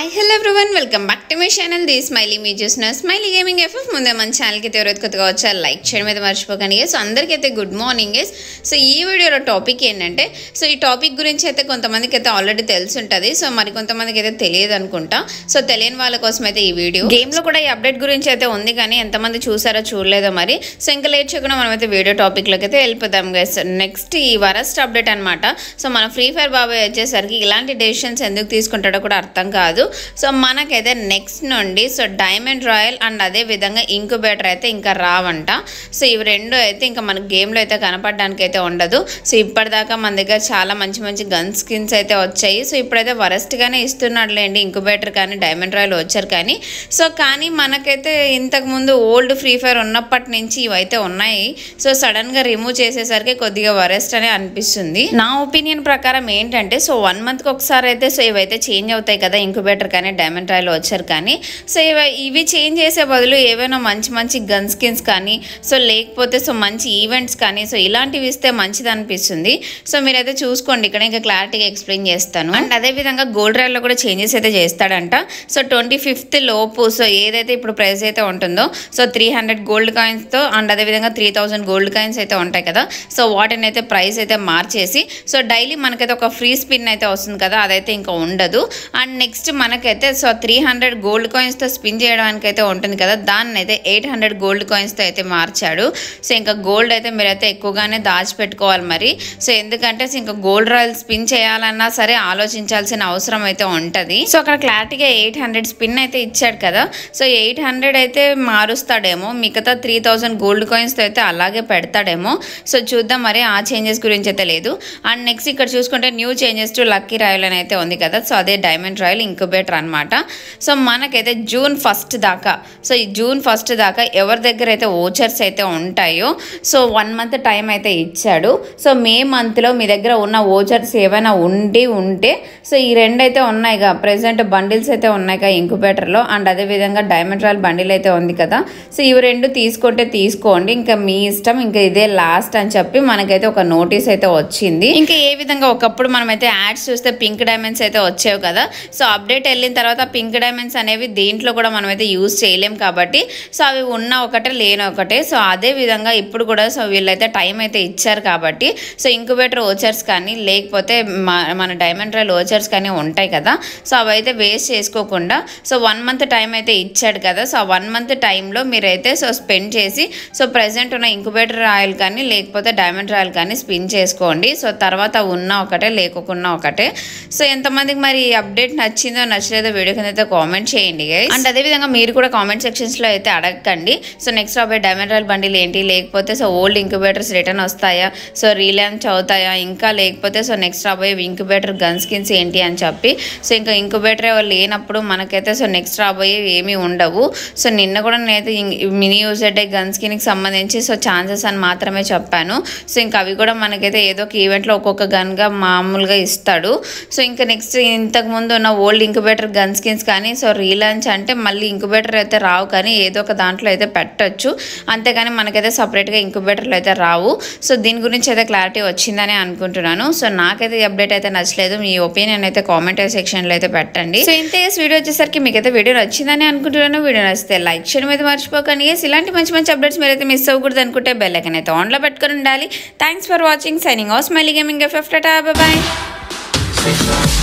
Hi hello everyone welcome back to my channel the Smiley మీ చూసిన Smiley gaming FF ముందే మన ఛానల్కి అయితే ఎవరైతే కొత్తగా వచ్చారు లైక్ చేయడం అయితే మర్చిపోకండి సో అందరికీ అయితే గుడ్ మార్నింగ్ గేస్ సో ఈ వీడియోలో టాపిక్ ఏంటంటే సో ఈ టాపిక్ గురించి అయితే కొంతమందికి అయితే ఆల్రెడీ తెలిసి ఉంటుంది సో మరి కొంతమందికి అయితే తెలియదు అనుకుంటా సో తెలియని వాళ్ళ కోసం అయితే ఈ వీడియో గేమ్లో కూడా ఈ అప్డేట్ గురించి అయితే ఉంది కానీ ఎంతమంది చూసారో చూడలేదో మరి సో ఇంకా లేట్ చేయకుండా మనం అయితే వీడియో టాపిక్లోకి అయితే వెళ్ళిపోదాం గైస్ నెక్స్ట్ ఈ వరస్ట్ అప్డేట్ అనమాట సో మన ఫ్రీ ఫైర్ బాబాయ్ వచ్చేసరికి ఇలాంటి డెసిషన్స్ ఎందుకు తీసుకుంటాడో కూడా అర్థం కాదు సో మనకైతే నెక్స్ట్ నుండి సో డైమండ్ రాయల్ అండ్ అదే విధంగా ఇంక్యుబేటర్ అయితే ఇంకా రావంట సో ఇవి రెండు అయితే ఇంకా మన గేమ్లో అయితే కనపడడానికి అయితే ఉండదు సో ఇప్పటిదాకా మన దగ్గర చాలా మంచి మంచి గన్ స్కిన్స్ అయితే వచ్చాయి సో ఇప్పుడైతే వరస్ట్గానే ఇస్తున్నాడులేండి ఇంక్యుబేటర్ కానీ డైమండ్ రాయల్ వచ్చారు కానీ సో కానీ మనకైతే ఇంతకు ముందు ఓల్డ్ ఫ్రీ ఫైర్ ఉన్నప్పటి నుంచి ఇవైతే ఉన్నాయి సో సడన్గా రిమూవ్ చేసేసరికి కొద్దిగా వరెస్ట్ అనే అనిపిస్తుంది నా ఒపీనియన్ ప్రకారం ఏంటంటే సో వన్ మంత్కి ఒకసారి అయితే సో ఇవైతే చేంజ్ అవుతాయి కదా ఇంక్యుబేటర్ కానీ డైమండ్ రాయల్ వచ్చారు కానీ సో ఇవి ఇవి చేంజ్ చేసే బదులు ఏవైనా మంచి మంచి గన్ స్కిన్స్ కానీ సో లేకపోతే సో మంచి ఈవెంట్స్ కానీ సో ఇలాంటివి ఇస్తే మంచిది అనిపిస్తుంది సో మీరైతే చూసుకోండి ఇక్కడ ఇంకా క్లారిటీగా ఎక్స్ప్లెయిన్ చేస్తాను అండ్ అదే విధంగా గోల్డ్ రాయల్లో కూడా చేంజెస్ అయితే చేస్తాడంట సో ట్వంటీ ఫిఫ్త్ లోపు సో ఏదైతే ఇప్పుడు ప్రైస్ అయితే ఉంటుందో సో త్రీ హండ్రెడ్ గోల్డ్ కాయిన్స్తో అండ్ అదేవిధంగా త్రీ థౌసండ్ గోల్డ్ కాయిన్స్ అయితే ఉంటాయి కదా సో వాటిని అయితే ప్రైస్ అయితే మార్చేసి సో డైలీ మనకైతే ఒక ఫ్రీ స్పిన్ అయితే వస్తుంది కదా అదైతే ఇంకా ఉండదు అండ్ నెక్స్ట్ మనకైతే సో త్రీ హండ్రెడ్ గోల్డ్ కాయిన్స్తో స్పిన్ చేయడానికి అయితే ఉంటుంది కదా దాన్ని అయితే ఎయిట్ హండ్రెడ్ గోల్డ్ కాయిన్స్తో అయితే మార్చాడు సో ఇంకా గోల్డ్ అయితే మీరైతే ఎక్కువగానే దాచిపెట్టుకోవాలి మరి సో ఎందుకంటే సో ఇంకా గోల్డ్ రాయల్ స్పిన్ చేయాలన్నా సరే ఆలోచించాల్సిన అవసరం అయితే ఉంటుంది సో అక్కడ క్లారిటీగా ఎయిట్ హండ్రెడ్ స్పిన్ అయితే ఇచ్చాడు కదా సో ఎయిట్ హండ్రెడ్ అయితే మారుస్తాడేమో మిగతా త్రీ థౌసండ్ గోల్డ్ కాయిన్స్తో అయితే అలాగే పెడతాడేమో సో చూద్దాం మరి ఆ చేంజెస్ గురించి అయితే లేదు అండ్ నెక్స్ట్ ఇక్కడ చూసుకుంటే new changes to lucky royale అని అయితే ఉంది కదా సో అదే డైమండ్ రాయల్ ఇంక్యుబేటర్ అనమాట సో మనకైతే జూన్ ఫస్ట్ దాకా సో ఈ జూన్ ఫస్ట్ దాకా ఎవరి దగ్గర అయితే ఓచర్స్ అయితే ఉంటాయో సో వన్ మంత్ టైం అయితే ఇచ్చాడు సో మే మంత్లో మీ దగ్గర ఉన్న ఓచర్స్ ఏమైనా ఉండి ఉంటే సో ఈ రెండు అయితే ఉన్నాయిగా ప్రెసెంట్ బండిల్స్ అయితే ఉన్నాయిగా ఇంక్యుబేటర్లో అండ్ అదేవిధంగా డైమండ్ రాయల్ బండిల్ అయితే ఉంది కదా సో ఇవి రెండు తీసుకుంటే తీసుకోండి ఇంకా మీ ఇష్టం ఇంకా ఇదే లాస్ట్ అని చెప్పి మనకైతే ఒక నోటీస్ అయితే వచ్చింది ఇంకా ఏ విధంగా ఒకప్పుడు మనమైతే యాడ్స్ చూస్తే పింక్ డైమండ్స్ అయితే వచ్చావు కదా సో అప్డేట్ వెళ్ళిన తర్వాత పింక్ డైమండ్స్ అనేవి దేంట్లో కూడా మనమైతే యూజ్ చేయలేం కాబట్టి సో అవి ఉన్న ఒకటే లేని ఒకటే సో అదే విధంగా ఇప్పుడు కూడా సో వీళ్ళైతే టైం అయితే ఇచ్చారు కాబట్టి సో ఇంక్యుబేటర్ ఓచర్స్ కానీ లేకపోతే మ- మన డైమండ్ రాయల్ ఓచర్స్ కానీ ఉంటాయి కదా సో అవైతే వేస్ట్ చేసుకోకుండా సో వన్ మంత్ టైం అయితే ఇచ్చాడు కదా సో ఆ వన్ మంత్ టైంలో మీరైతే సో స్పెండ్ చేసి సో ప్రజెంట్ ఉన్న ఇంక్యుబేటర్ రాయల్ కానీ లేకపోతే డైమండ్ రాయల్ కానీ స్పిన్ చేసుకోండి సో తర్వాత ఉన్న ఒకటే లేకోకున్నా ఒకటే సో ఎంతమందికి మరి ఈ అప్డేట్ నచ్చిందో నచ్చలేదో వీడియో కింద అయితే కామెంట్ చేయండి guys. అండ్ అదేవిధంగా మీరు కూడా కామెంట్ సెక్షన్స్లో అయితే అడగండి సో నెక్స్ట్ రాబోయే డైమండ్ రాయల్ బండిల్ ఏంటి లేకపోతే సో ఓల్డ్ ఇంక్యుబేటర్స్ రిటర్న్ వస్తాయా సో రీలాంచ్ అవుతాయా ఇంకా లేకపోతే సో నెక్స్ట్ రాబోయే ఇంక్యుబేటర్ గన్ స్కిన్స్ ఏంటి అని చెప్పి సో ఇంకా ఇంక్యుబేటర్ లేనప్పుడు మనకైతే సో నెక్స్ట్ రాబోయే ఏమీ ఉండవు సో నిన్న కూడా నేనైతే మినీ యూజర్ డే గన్ స్కిన్కి సంబంధించి సో ఛాన్సెస్ అని మాత్రమే చెప్పాను సో ఇంకా అవి కూడా మనకైతే ఏదో ఒక ఈవెంట్లో ఒక్కొక్క గన్గా మామూలుగా ఇస్తాడు సో ఇంకా నెక్స్ట్ ఇంతకు ముందు ఉన్న ఓల్డ్ ఇంక్యుబేటర్ గన్ స్కిన్స్ కానీ సో రీలాంచ్ అంటే మళ్ళీ ఇంక్యుబేటర్ అయితే రావు కానీ ఏదో ఒక దాంట్లో అయితే పెట్టొచ్చు అంతేగాని మనకైతే సపరేట్గా ఇంక్యుబేటర్లు అయితే రావు సో దీని గురించి అయితే క్లారిటీ వచ్చిందని అనుకుంటున్నాను సో నాకైతే ఈ అప్డేట్ అయితే నచ్చలేదు మీ ఒపీనియన్ అయితే కామెంట్ సెక్షన్లో అయితే పెట్టండి సో ఇంతే వీడియో వచ్చేసరికి మీకైతే వీడియో నచ్చిందని అనుకుంటున్నాను వీడియో నచ్చితే లైక్ చేయడం అయితే మర్చిపోకండి yes, ఇలాంటి మంచి మంచి అప్డేట్స్ మీరైతే మిస్ అవ్వకూడదు అనుకుంటే బెల్ ఐకన్ అయితే ఆన్లో పెట్టుకొని ఉండాలి thanks for watching signing off Smiley Gaming F F tata bye